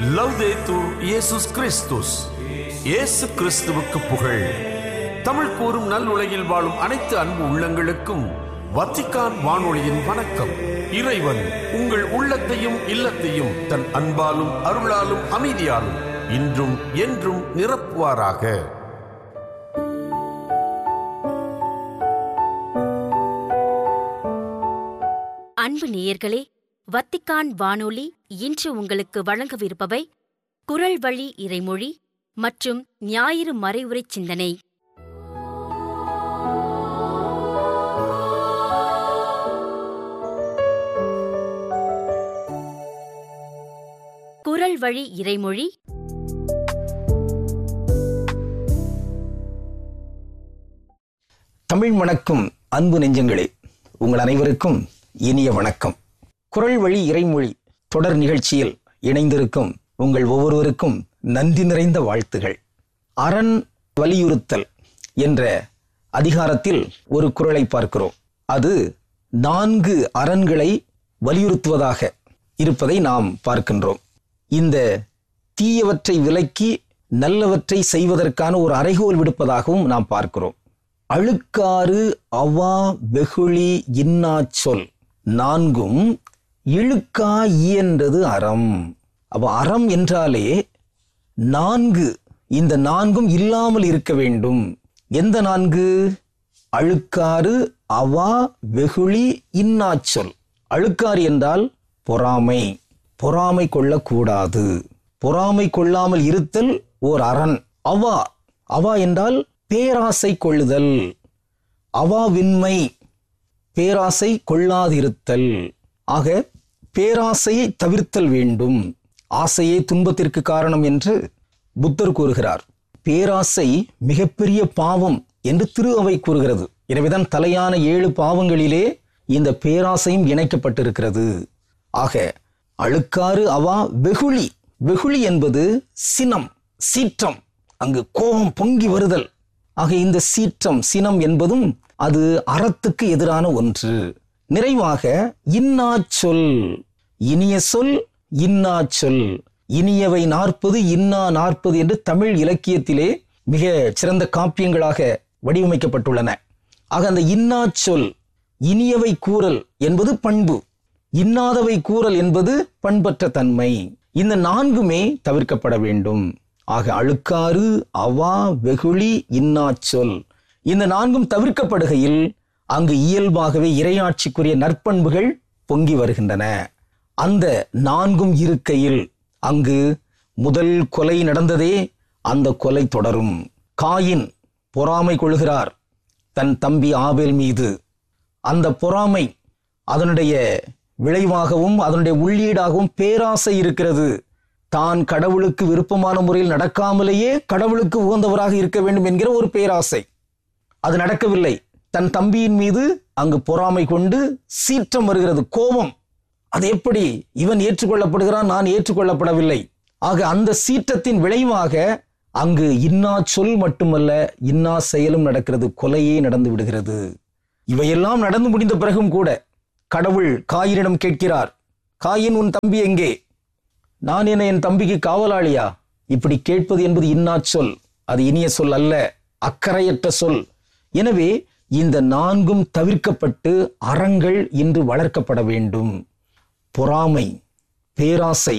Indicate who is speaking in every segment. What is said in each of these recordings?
Speaker 1: லவ்தேத்தூர் இயேசுஸ் கிறிஸ்துஸ் இயேசு கிறிஸ்துவுக்கு புகழ் தமிழ் கூறும் நல் உலகில் வாழும் அனைத்து அன்பு உள்ளங்களுக்கும் வத்திக்கான் வானொலியின் வணக்கம் இறைவன் உங்கள் உள்ளத்தையும் இல்லத்தையும் தன் அன்பாலும் அருளாலும் அமைதியாலும் இன்றும் என்றும் நிரப்புவாராக
Speaker 2: அன்பு நேயர்களே வத்திக்கான் வானொலி இன்று உங்களுக்கு வழங்கவிருப்பவை குரல் வழி இறைமொழி மற்றும் ஞாயிறு மறைவுரை சிந்தனை குரல் வழி இறைமொழி
Speaker 3: தமிழ் வணக்கம் அன்பு நெஞ்சங்களே உங்கள் அனைவருக்கும் இனிய வணக்கம் குரல் வழி இறைமொழி தொடர் நிகழ்ச்சியில் இணைந்திருக்கும் உங்கள் ஒவ்வொருவருக்கும் நன்றி நிறைந்த வாழ்த்துகள் அரண் வலியுறுத்தல் என்ற அதிகாரத்தில் ஒரு குரலை பார்க்கிறோம் அது நான்கு அரண்களை வலியுறுத்துவதாக இருப்பதை நாம் பார்க்கின்றோம் இந்த தீயவற்றை விலக்கி நல்லவற்றை செய்வதற்கான ஒரு அறைகோல் விடுப்பதாகவும் நாம் பார்க்கிறோம் அழுக்காறு அவா வெகுளி இன்னா சொல் நான்கும் இழுக்கா இயன்றது அறம் அப்ப அறம் என்றாலே நான்கு இந்த நான்கும் இல்லாமல் இருக்க வேண்டும் எந்த நான்கு அழுக்காறு அவா வெகுளி இன்னா சொல் அழுக்காறு என்றால் பொறாமை பொறாமை கொள்ளக்கூடாது பொறாமை கொள்ளாமல் இருத்தல் ஓர் அரண் அவா அவா என்றால் பேராசை கொள்ளுதல் அவாவின்மை பேராசை கொள்ளாதிருத்தல் ஆக பேராசையை தவிர்த்தல் வேண்டும் ஆசையே துன்பத்திற்கு காரணம் என்று புத்தர் கூறுகிறார் பேராசை மிகப்பெரிய பாவம் என்று திரு அவை கூறுகிறது எனவேதான் தலையான ஏழு பாவங்களிலே இந்த பேராசையும் இணைக்கப்பட்டிருக்கிறது ஆக அழுக்காறு அவா வெகுளி வெகுளி என்பது சினம் சீற்றம் அங்கு கோபம் பொங்கி வருதல் ஆக இந்த சீற்றம் சினம் என்பதும் அது அறத்துக்கு எதிரான ஒன்று நிறைவாக இன்னா சொல் இனிய சொல் இன்னா சொல் இனியவை நாற்பது இன்னா நாற்பது என்று தமிழ் இலக்கியத்திலே மிக சிறந்த காப்பியங்களாக வடிவமைக்கப்பட்டுள்ளன ஆக அந்த இன்னா சொல் இனியவை கூறல் என்பது பண்பு இன்னாதவை கூறல் என்பது பண்பற்ற தன்மை இந்த நான்குமே தவிர்க்கப்பட வேண்டும் ஆக அழுக்காறு அவா வெகுளி இன்னா சொல் இந்த நான்கும் தவிர்க்கப்படுகையில் அங்கு இயல்பாகவே இரையாட்சிக்குரிய நற்பண்புகள் பொங்கி வருகின்றன அந்த நான்கும் இருக்கையில் அங்கு முதல் கொலை நடந்ததே அந்த கொலை தொடரும் காயின் பொறாமை கொள்கிறார் தன் தம்பி ஆபேல் மீது அந்த பொறாமை அதனுடைய விளைவாகவும் அதனுடைய உள்ளீடாகவும் பேராசை இருக்கிறது தான் கடவுளுக்கு விருப்பமான முறையில் நடக்காமலேயே கடவுளுக்கு உகந்தவராக இருக்க வேண்டும் என்கிற ஒரு பேராசை அது நடக்கவில்லை தன் தம்பியின் மீது அங்கு பொறாமை கொண்டு சீற்றம் வருகிறது கோபம் அது எப்படி இவன் ஏற்றுக்கொள்ளப்படுகிறான் நான் ஏற்றுக்கொள்ளப்படவில்லை ஆக அந்த சீற்றத்தின் விளைவாக அங்கு இன்னா சொல் மட்டுமல்ல இன்னா செயலும் நடக்கிறது கொலையே நடந்து விடுகிறது இவையெல்லாம் நடந்து முடிந்த பிறகும் கூட கடவுள் காயினிடம் கேட்கிறார் காயின் உன் தம்பி எங்கே நான் என்ன என் தம்பிக்கு காவலாளியா இப்படி கேட்பது என்பது இன்னா சொல் அது இனிய சொல் அல்ல அக்கறையற்ற சொல் எனவே இந்த நான்கும் தவிர்க்கப்பட்டு அறங்கள் இன்று வளர்க்கப்பட வேண்டும் பொறாமை பேராசை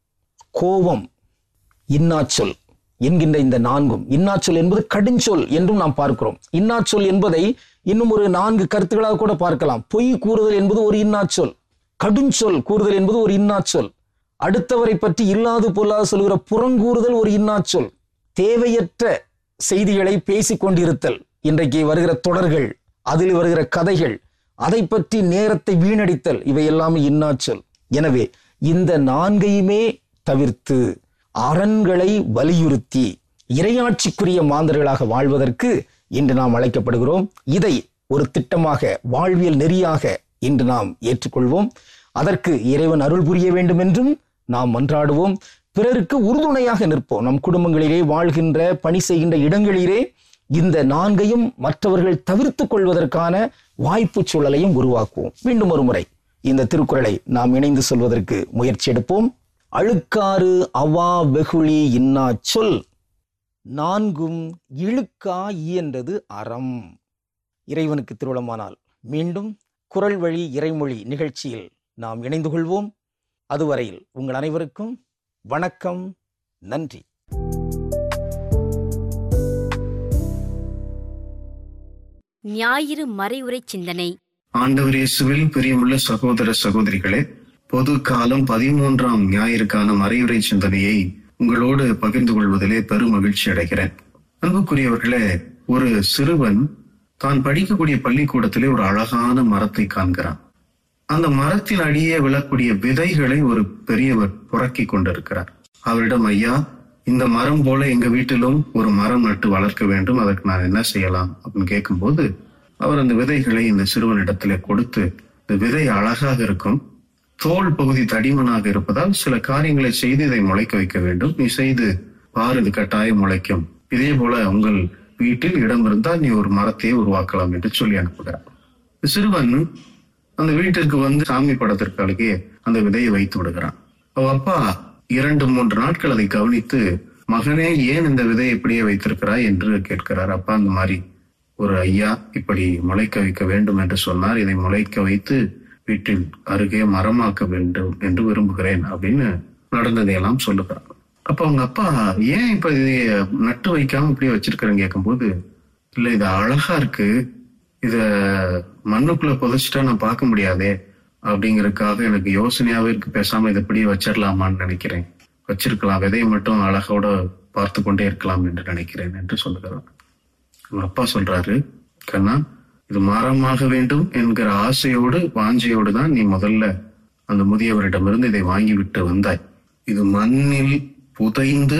Speaker 3: கோபம் இன்னாச்சொல் என்கின்ற இந்த நான்கும் இன்னாச்சொல் என்பது கடுஞ்சொல் என்றும் நாம் பார்க்கிறோம் இன்னாச்சொல் என்பதை இன்னும் ஒரு நான்கு கருத்துக்களாக கூட பார்க்கலாம் பொய் கூறுதல் என்பது ஒரு இன்னாச்சொல் கடுஞ்சொல் கூறுதல் என்பது ஒரு இன்னாச்சொல் அடுத்தவரை பற்றி இல்லாது பொல்லாது சொல்கிற புறங்கூறுதல் ஒரு இன்னாச்சொல் தேவையற்ற செய்திகளை பேசிக் கொண்டிருத்தல் இன்றைக்கு வருகிற தொடர்கள் அதில் வருகிற கதைகள் அதை பற்றி நேரத்தை வீணடித்தல் இவை எல்லாமே இன்னாச்சொல் எனவே இந்த நான்கையுமே தவிர்த்து அரண்களை வலியுறுத்தி இரையாட்சிக்குரிய மாந்தர்களாக வாழ்வதற்கு இன்று நாம் அழைக்கப்படுகிறோம் இதை ஒரு திட்டமாக வாழ்வியல் நெறியாக இன்று நாம் ஏற்றுக்கொள்வோம் அதற்கு இறைவன் அருள் புரிய வேண்டும் என்றும் நாம் மன்றாடுவோம் பிறருக்கு உறுதுணையாக நிற்போம் நம் குடும்பங்களிலே வாழ்கின்ற பணி செய்கின்ற இடங்களிலே இந்த நான்கையும் மற்றவர்கள் தவிர்த்து கொள்வதற்கான வாய்ப்பு சூழலையும் உருவாக்குவோம் மீண்டும் ஒரு முறை இந்த திருக்குறளை நாம் இணைந்து சொல்வதற்கு முயற்சி எடுப்போம் அழுக்காறு அவா வெகுளி இன்னா சொல் நான்கும் இழுக்கா இயன்றது அறம் இறைவனுக்கு திருவிழமானால் மீண்டும் குரல் வழி இறைமொழி நிகழ்ச்சியில் நாம் இணைந்து கொள்வோம் அதுவரையில் உங்கள் அனைவருக்கும் வணக்கம் நன்றி
Speaker 2: ஞாயிறு மறைவுரை சிந்தனை
Speaker 4: ஆண்டவர் இயேசுவில் பிரியமுள்ள சகோதர சகோதரிகளே பொது காலம் பதிமூன்றாம் ஞாயிற்கான மறையுறை சிந்தனையை உங்களோடு பகிர்ந்து கொள்வதிலே பெரும் மகிழ்ச்சி அடைகிறேன் அன்புக்குரியவர்களே ஒரு சிறுவன் தான் படிக்கக்கூடிய பள்ளிக்கூடத்திலே ஒரு அழகான மரத்தை காண்கிறான் அந்த மரத்தின் அடியே விழக்கூடிய விதைகளை ஒரு பெரியவர் புறக்கி கொண்டிருக்கிறார் அவரிடம் ஐயா இந்த மரம் போல எங்க வீட்டிலும் ஒரு மரம் நட்டு வளர்க்க வேண்டும் அதற்கு நான் என்ன செய்யலாம் அப்படின்னு கேட்கும்போது அவர் அந்த விதைகளை இந்த சிறுவனிடத்திலே கொடுத்து இந்த விதை அழகாக இருக்கும் தோல் பகுதி தடிமனாக இருப்பதால் சில காரியங்களை செய்து இதை முளைக்க வைக்க வேண்டும் நீ செய்து பாரு இது கட்டாயம் முளைக்கும் இதே போல உங்கள் வீட்டில் இடம் இருந்தால் நீ ஒரு மரத்தையே உருவாக்கலாம் என்று சொல்லி அனுப்புகிறார் இந்த சிறுவன் அந்த வீட்டிற்கு வந்து சாமி படத்திற்கு அருகே அந்த விதையை வைத்து விடுகிறான் அவ அப்பா இரண்டு மூன்று நாட்கள் அதை கவனித்து மகனே ஏன் இந்த விதையை இப்படியே வைத்திருக்கிறாய் என்று கேட்கிறார் அப்பா அந்த மாதிரி ஒரு ஐயா இப்படி முளைக்க வைக்க வேண்டும் என்று சொன்னார் இதை முளைக்க வைத்து வீட்டில் அருகே மரமாக்க வேண்டும் என்று விரும்புகிறேன் அப்படின்னு நடந்ததையெல்லாம் சொல்லுகிறார் அப்ப அவங்க அப்பா ஏன் இப்ப இதை நட்டு வைக்காம இப்படியே வச்சிருக்கிறேன்னு கேட்கும்போது இல்ல இது அழகா இருக்கு இத மண்ணுக்குள்ள புதைச்சிட்டா நான் பார்க்க முடியாதே அப்படிங்கறதுக்காக எனக்கு யோசனையாவே இருக்கு பேசாம இதை இப்படியே வச்சிடலாமான்னு நினைக்கிறேன் வச்சிருக்கலாம் விதையை மட்டும் அழகோட பார்த்து கொண்டே இருக்கலாம் என்று நினைக்கிறேன் என்று சொல்லுகிறார் அவங்க அப்பா சொல்றாரு கண்ணா இது மரமாக வேண்டும் என்கிற ஆசையோடு வாஞ்சையோடு தான் நீ முதல்ல அந்த முதியவரிடமிருந்து இதை வாங்கி விட்டு வந்தாய் இது மண்ணில் புதைந்து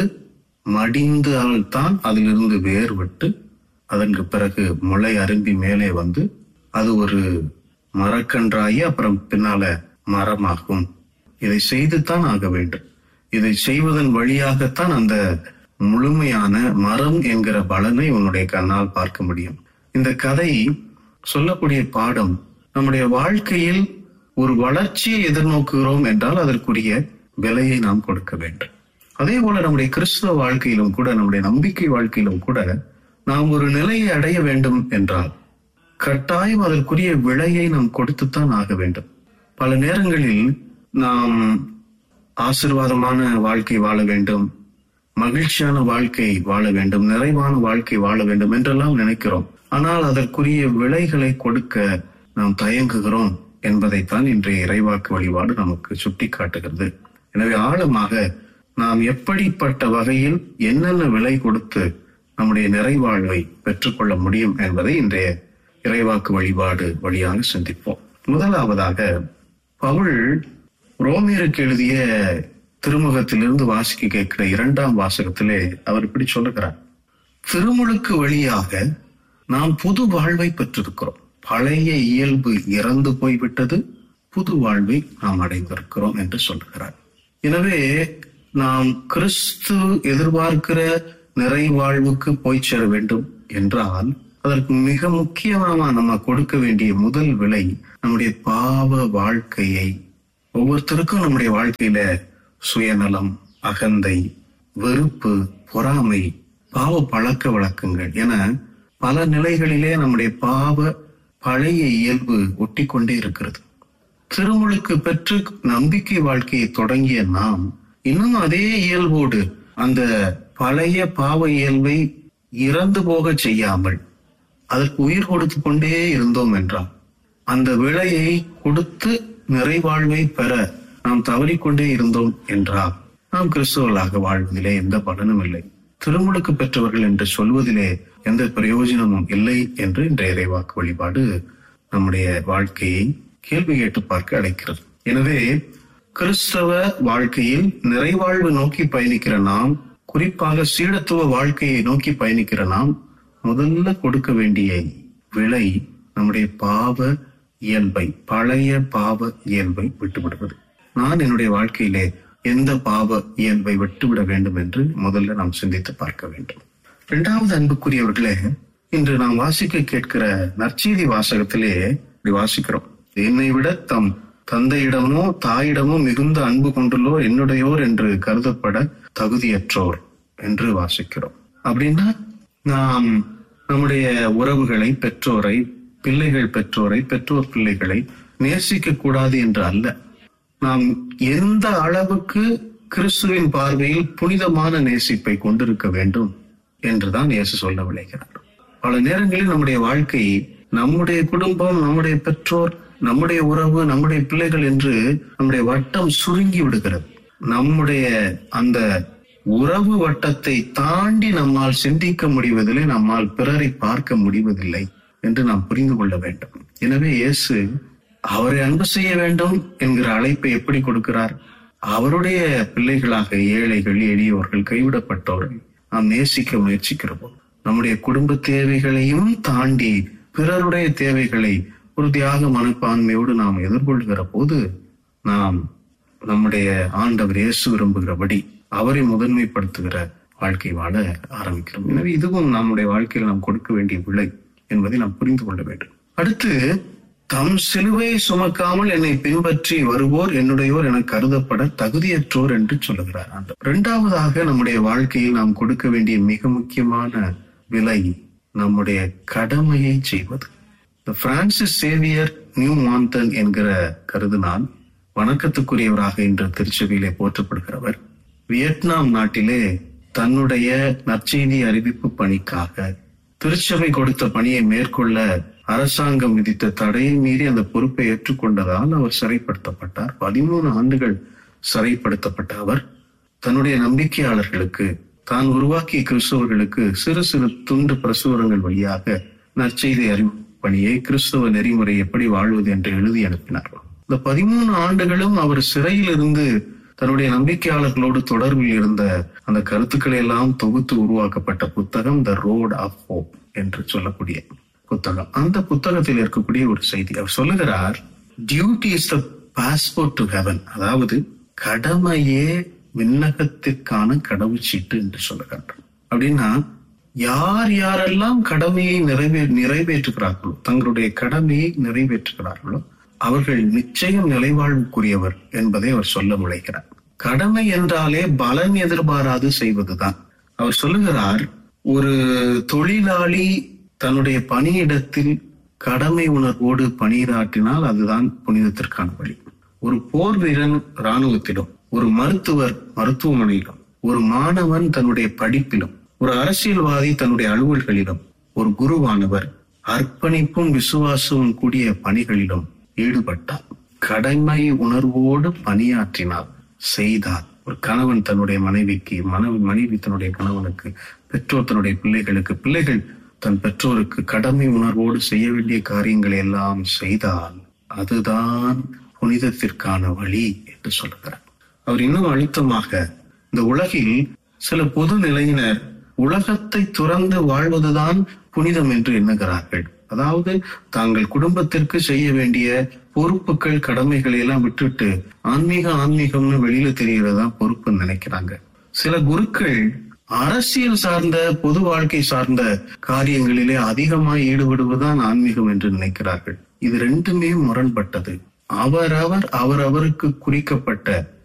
Speaker 4: மடிந்து தான் அதிலிருந்து வேர் விட்டு அதற்கு பிறகு முளை அரும்பி மேலே வந்து அது ஒரு மரக்கன்றாகி அப்புறம் பின்னால மரமாகும் இதை செய்துதான் ஆக வேண்டும் இதை செய்வதன் வழியாகத்தான் அந்த முழுமையான மரம் என்கிற பலனை உன்னுடைய கண்ணால் பார்க்க முடியும் இந்த கதை சொல்லக்கூடிய பாடம் நம்முடைய வாழ்க்கையில் ஒரு வளர்ச்சியை எதிர்நோக்குகிறோம் என்றால் அதற்குரிய விலையை நாம் கொடுக்க வேண்டும் அதே போல நம்முடைய கிறிஸ்துவ வாழ்க்கையிலும் கூட நம்முடைய நம்பிக்கை வாழ்க்கையிலும் கூட நாம் ஒரு நிலையை அடைய வேண்டும் என்றால் கட்டாயம் அதற்குரிய விலையை நாம் கொடுத்துத்தான் ஆக வேண்டும் பல நேரங்களில் நாம் ஆசிர்வாதமான வாழ்க்கை வாழ வேண்டும் மகிழ்ச்சியான வாழ்க்கை வாழ வேண்டும் நிறைவான வாழ்க்கை வாழ வேண்டும் என்றெல்லாம் நினைக்கிறோம் ஆனால் அதற்குரிய விலைகளை கொடுக்க நாம் தயங்குகிறோம் என்பதைத்தான் இன்றைய இறைவாக்கு வழிபாடு நமக்கு சுட்டி காட்டுகிறது எனவே ஆழமாக நாம் எப்படிப்பட்ட வகையில் என்னென்ன விலை கொடுத்து நம்முடைய நிறைவாழ்வை பெற்றுக்கொள்ள முடியும் என்பதை இன்றைய இறைவாக்கு வழிபாடு வழியாக சிந்திப்போம் முதலாவதாக பவுல் ரோமியருக்கு எழுதிய திருமுகத்திலிருந்து வாசிக்க கேட்கிற இரண்டாம் வாசகத்திலே அவர் இப்படி சொல்லுகிறார் திருமுழுக்கு வழியாக நாம் புது வாழ்வை பெற்றிருக்கிறோம் பழைய இயல்பு இறந்து போய்விட்டது புது வாழ்வை நாம் அடைந்திருக்கிறோம் என்று சொல்லுகிறார் எனவே நாம் கிறிஸ்து எதிர்பார்க்கிற நிறைவாழ்வுக்கு போய் சேர வேண்டும் என்றால் அதற்கு மிக முக்கியமாக நம்ம கொடுக்க வேண்டிய முதல் விலை நம்முடைய பாவ வாழ்க்கையை ஒவ்வொருத்தருக்கும் நம்முடைய வாழ்க்கையில சுயநலம் அகந்தை வெறுப்பு பொறாமை பாவ பழக்க வழக்கங்கள் என பல நிலைகளிலே நம்முடைய பாவ பழைய இயல்பு ஒட்டி கொண்டே இருக்கிறது திருமுழுக்கு பெற்று நம்பிக்கை வாழ்க்கையை தொடங்கிய நாம் இன்னும் அதே இயல்போடு அந்த பழைய பாவ இயல்பை இறந்து போக செய்யாமல் அதற்கு உயிர் கொடுத்து கொண்டே இருந்தோம் என்றால் அந்த விலையை கொடுத்து நிறைவாழ்வை பெற நாம் தவறிக்கொண்டே இருந்தோம் என்றால் நாம் கிறிஸ்தவர்களாக வாழ்வதிலே எந்த பலனும் இல்லை திருமுழுக்கு பெற்றவர்கள் என்று சொல்வதிலே எந்த பிரயோஜனமும் இல்லை என்று இன்றைய இறைவாக்கு வழிபாடு நம்முடைய வாழ்க்கையை கேள்வி கேட்டு பார்க்க அழைக்கிறது எனவே கிறிஸ்தவ வாழ்க்கையில் நிறைவாழ்வு நோக்கி பயணிக்கிற நாம் குறிப்பாக சீடத்துவ வாழ்க்கையை நோக்கி பயணிக்கிற நாம் முதல்ல கொடுக்க வேண்டிய விலை நம்முடைய பாவ இயல்பை பழைய பாவ இயல்பை விட்டுவிடுவது நான் என்னுடைய வாழ்க்கையிலே எந்த பாவ இயல்பை விட்டுவிட வேண்டும் என்று முதல்ல நாம் சிந்தித்து பார்க்க வேண்டும் இரண்டாவது அன்புக்குரியவர்களே இன்று நாம் வாசிக்க கேட்கிற நற்செய்தி வாசகத்திலே இப்படி வாசிக்கிறோம் என்னை விட தம் தந்தையிடமோ தாயிடமோ மிகுந்த அன்பு கொண்டுள்ளோர் என்னுடையோர் என்று கருதப்பட தகுதியற்றோர் என்று வாசிக்கிறோம் அப்படின்னா நாம் நம்முடைய உறவுகளை பெற்றோரை பிள்ளைகள் பெற்றோரை பெற்றோர் பிள்ளைகளை நேசிக்க கூடாது என்று அல்ல நாம் எந்த அளவுக்கு கிறிஸ்துவின் பார்வையில் புனிதமான நேசிப்பை கொண்டிருக்க வேண்டும் என்றுதான் இயேசு சொல்ல விளைகிறார் பல நேரங்களில் நம்முடைய வாழ்க்கை நம்முடைய குடும்பம் நம்முடைய பெற்றோர் நம்முடைய உறவு நம்முடைய பிள்ளைகள் என்று நம்முடைய வட்டம் சுருங்கி விடுகிறது நம்முடைய அந்த உறவு வட்டத்தை தாண்டி நம்மால் சிந்திக்க முடிவதில்லை நம்மால் பிறரை பார்க்க முடிவதில்லை என்று நாம் புரிந்து கொள்ள வேண்டும் எனவே இயேசு அவரை அன்பு செய்ய வேண்டும் என்கிற அழைப்பை எப்படி கொடுக்கிறார் அவருடைய பிள்ளைகளாக ஏழைகள் எளியோர்கள் கைவிடப்பட்டோர்கள் நாம் நேசிக்க முயற்சிக்கிறோம் நம்முடைய குடும்ப தேவைகளையும் தாண்டி பிறருடைய தேவைகளை ஒரு தியாக மனப்பான்மையோடு நாம் எதிர்கொள்கிற போது நாம் நம்முடைய ஆண்டவர் இயேசு விரும்புகிறபடி அவரை முதன்மைப்படுத்துகிற வாழ்க்கை வாழ ஆரம்பிக்கிறோம் எனவே இதுவும் நம்முடைய வாழ்க்கையில் நாம் கொடுக்க வேண்டிய விலை என்பதை நாம் புரிந்து கொள்ள வேண்டும் அடுத்து தம் சிலுவையை சுமக்காமல் என்னை பின்பற்றி வருவோர் என்னுடையோர் என கருதப்பட தகுதியற்றோர் என்று சொல்லுகிறார் ஆண்டவர் இரண்டாவதாக நம்முடைய வாழ்க்கையில் நாம் கொடுக்க வேண்டிய மிக முக்கியமான விலை நம்முடைய கடமையை செய்வது இந்த பிரான்சிஸ் சேவியர் நியூ மாந்தன் என்கிற கருதினால் வணக்கத்துக்குரியவராக இன்று திருச்சபையிலே போற்றப்படுகிறவர் வியட்நாம் நாட்டிலே தன்னுடைய நற்செய்தி அறிவிப்பு பணிக்காக திருச்சபை கொடுத்த பணியை மேற்கொள்ள அரசாங்கம் விதித்த தடையை மீறி அந்த பொறுப்பை ஏற்றுக்கொண்டதால் அவர் சிறைப்படுத்தப்பட்டார் பதிமூணு ஆண்டுகள் சிறைப்படுத்தப்பட்ட அவர் தன்னுடைய நம்பிக்கையாளர்களுக்கு தான் உருவாக்கிய கிறிஸ்தவர்களுக்கு சிறு சிறு துண்டு பிரசுரங்கள் வழியாக நற்செய்தி அறிவிப்பு பணியை கிறிஸ்தவ நெறிமுறை எப்படி வாழ்வது என்று எழுதி அனுப்பினார் இந்த பதிமூணு ஆண்டுகளும் அவர் சிறையில் இருந்து தன்னுடைய நம்பிக்கையாளர்களோடு தொடர்பில் இருந்த அந்த கருத்துக்களை எல்லாம் தொகுத்து உருவாக்கப்பட்ட புத்தகம் த ரோட் ஆஃப் ஹோப் என்று சொல்லக்கூடிய புத்தகம் அந்த புத்தகத்தில் இருக்கக்கூடிய ஒரு செய்தி அவர் சொல்லுகிறார் duty is the passport to heaven அதாவது கடமையே விண்ணகத்திற்கான கடவுச்சீட்டு என்று சொல்லுகிறார் அப்படின்னா யார் யாரெல்லாம் கடமையை நிறைவே நிறைவேற்றுகிறார்களோ தங்களுடைய கடமையை நிறைவேற்றுகிறார்களோ அவர்கள் நிச்சயம் நிலைவாழ்வுக்குரியவர் என்பதை அவர் சொல்ல முளைக்கிறார் கடமை என்றாலே பலன் எதிர்பாராது செய்வதுதான் அவர் சொல்லுகிறார் ஒரு தொழிலாளி தன்னுடைய பணியிடத்தில் கடமை உணர்வோடு பணியாற்றினால் அதுதான் புனிதத்திற்கான வழி ஒரு போர் வீரன் இராணுவத்திலும் ஒரு மருத்துவர் மருத்துவமனையிலும் ஒரு மாணவன் தன்னுடைய படிப்பிலும் ஒரு அரசியல்வாதி தன்னுடைய அலுவல்களிலும் ஒரு குருவானவர் அர்ப்பணிப்பும் விசுவாசமும் கூடிய பணிகளிலும் ஈடுபட்டார் கடமை உணர்வோடு பணியாற்றினார் செய்தார் ஒரு கணவன் தன்னுடைய மனைவிக்கு மனைவி மனைவி தன்னுடைய கணவனுக்கு பெற்றோர் தன்னுடைய பிள்ளைகளுக்கு பிள்ளைகள் தன் பெற்றோருக்கு கடமை உணர்வோடு செய்ய வேண்டிய காரியங்களை எல்லாம் செய்தால் அதுதான் புனிதத்திற்கான வழி என்று சொல்லுகிறார் அவர் இன்னும் அழுத்தமாக இந்த உலகில் சில பொது நிலையினர் உலகத்தை துறந்து வாழ்வதுதான் புனிதம் என்று எண்ணுகிறார்கள் அதாவது தாங்கள் குடும்பத்திற்கு செய்ய வேண்டிய பொறுப்புகள் கடமைகளை எல்லாம் விட்டுட்டு ஆன்மீக ஆன்மீகம்னு வெளியில தெரியறதா பொறுப்புன்னு நினைக்கிறாங்க சில குருக்கள் அரசியல் சார்ந்த பொது வாழ்க்கை சார்ந்த காரியங்களிலே அதிகமாய் ஈடுபடுவதுதான் ஆன்மீகம் என்று நினைக்கிறார்கள் இது ரெண்டுமே முரண்பட்டது அவரவர் அவரவருக்கு குறிக்கப்பட்ட